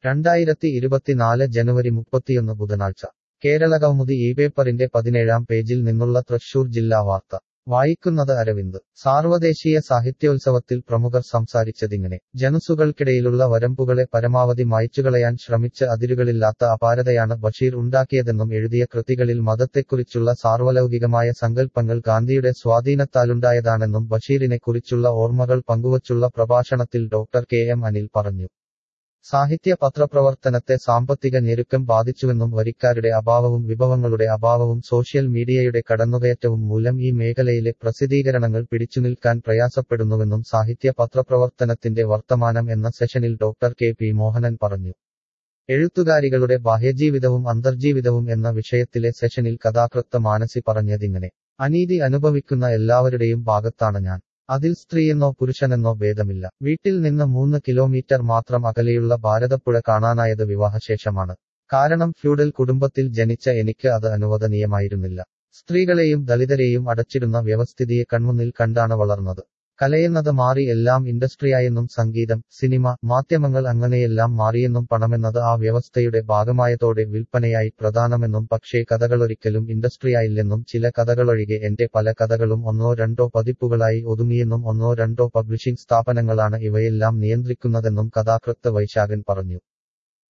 രണ്ടായിരത്തി ഇരുപത്തിനാല് ജനുവരി മുപ്പത്തിയൊന്ന് ബുധനാഴ്ച കേരളകൗമുദി ഈ പേപ്പറിന്റെ പതിനേഴാം പേജിൽ നിന്നുള്ള തൃശൂർ ജില്ലാ വാർത്ത വായിക്കുന്നത് അരവിന്ദ് സാർവദേശീയ സാഹിത്യോത്സവത്തിൽ പ്രമുഖർ സംസാരിച്ചതിങ്ങനെ ജനുസുകൾക്കിടയിലുള്ള വരമ്പുകളെ പരമാവധി മായ്ച്ചുകളയാൻ ശ്രമിച്ച് അതിരുകളില്ലാത്ത അപാരതയാണ് ബഷീർ ഉണ്ടാക്കിയതെന്നും എഴുതിയ കൃതികളിൽ മതത്തെക്കുറിച്ചുള്ള സാർവലൗകികമായ സങ്കല്പങ്ങൾ ഗാന്ധിയുടെ സ്വാധീനത്താലുണ്ടായതാണെന്നും ബഷീറിനെക്കുറിച്ചുള്ള ഓർമ്മകൾ പങ്കുവച്ചുള്ള പ്രഭാഷണത്തിൽ ഡോക്ടർ കെ എം അനിൽ പറഞ്ഞു സാഹിത്യ പത്രപ്രവർത്തനത്തെ സാമ്പത്തിക ഞെരുക്കം ബാധിച്ചുവെന്നും വരിക്കാരുടെ അഭാവവും വിഭവങ്ങളുടെ അഭാവവും സോഷ്യൽ മീഡിയയുടെ കടന്നുകയറ്റവും മൂലം ഈ മേഖലയിലെ പ്രസിദ്ധീകരണങ്ങൾ പിടിച്ചുനിൽക്കാൻ പ്രയാസപ്പെടുന്നുവെന്നും സാഹിത്യ പത്രപ്രവർത്തനത്തിന്റെ വർത്തമാനം എന്ന സെഷനിൽ ഡോക്ടർ കെ പി മോഹനൻ പറഞ്ഞു എഴുത്തുകാരികളുടെ ബാഹ്യജീവിതവും അന്തർജീവിതവും എന്ന വിഷയത്തിലെ സെഷനിൽ കഥാകൃത്ത് മാനസി പറഞ്ഞതിങ്ങനെ അനീതി അനുഭവിക്കുന്ന എല്ലാവരുടെയും ഭാഗത്താണ് ഞാൻ അതിൽ സ്ത്രീയെന്നോ പുരുഷനെന്നോ ഭേദമില്ല വീട്ടിൽ നിന്ന് മൂന്ന് കിലോമീറ്റർ മാത്രം അകലെയുള്ള ഭാരതപ്പുഴ കാണാനായത് വിവാഹശേഷമാണ് കാരണം ഫ്യൂഡൽ കുടുംബത്തിൽ ജനിച്ച എനിക്ക് അത് അനുവദനീയമായിരുന്നില്ല സ്ത്രീകളെയും ദളിതരെയും അടച്ചിടുന്ന വ്യവസ്ഥിതിയെ കൺമുന്നിൽ കണ്ടാണ് വളർന്നത് കലയെന്നത് മാറി എല്ലാം ഇൻഡസ്ട്രിയായെന്നും സംഗീതം സിനിമ മാധ്യമങ്ങൾ അങ്ങനെയെല്ലാം മാറിയെന്നും പണമെന്നത് ആ വ്യവസ്ഥയുടെ ഭാഗമായതോടെ വിൽപ്പനയായി പ്രധാനമെന്നും പക്ഷേ കഥകളൊരിക്കലും ഇൻഡസ്ട്രിയായില്ലെന്നും ചില കഥകളൊഴികെ എന്റെ പല കഥകളും ഒന്നോ രണ്ടോ പതിപ്പുകളായി ഒതുങ്ങിയെന്നും ഒന്നോ രണ്ടോ പബ്ലിഷിംഗ് സ്ഥാപനങ്ങളാണ് ഇവയെല്ലാം നിയന്ത്രിക്കുന്നതെന്നും കഥാകൃത്ത് വൈശാഖൻ പറഞ്ഞു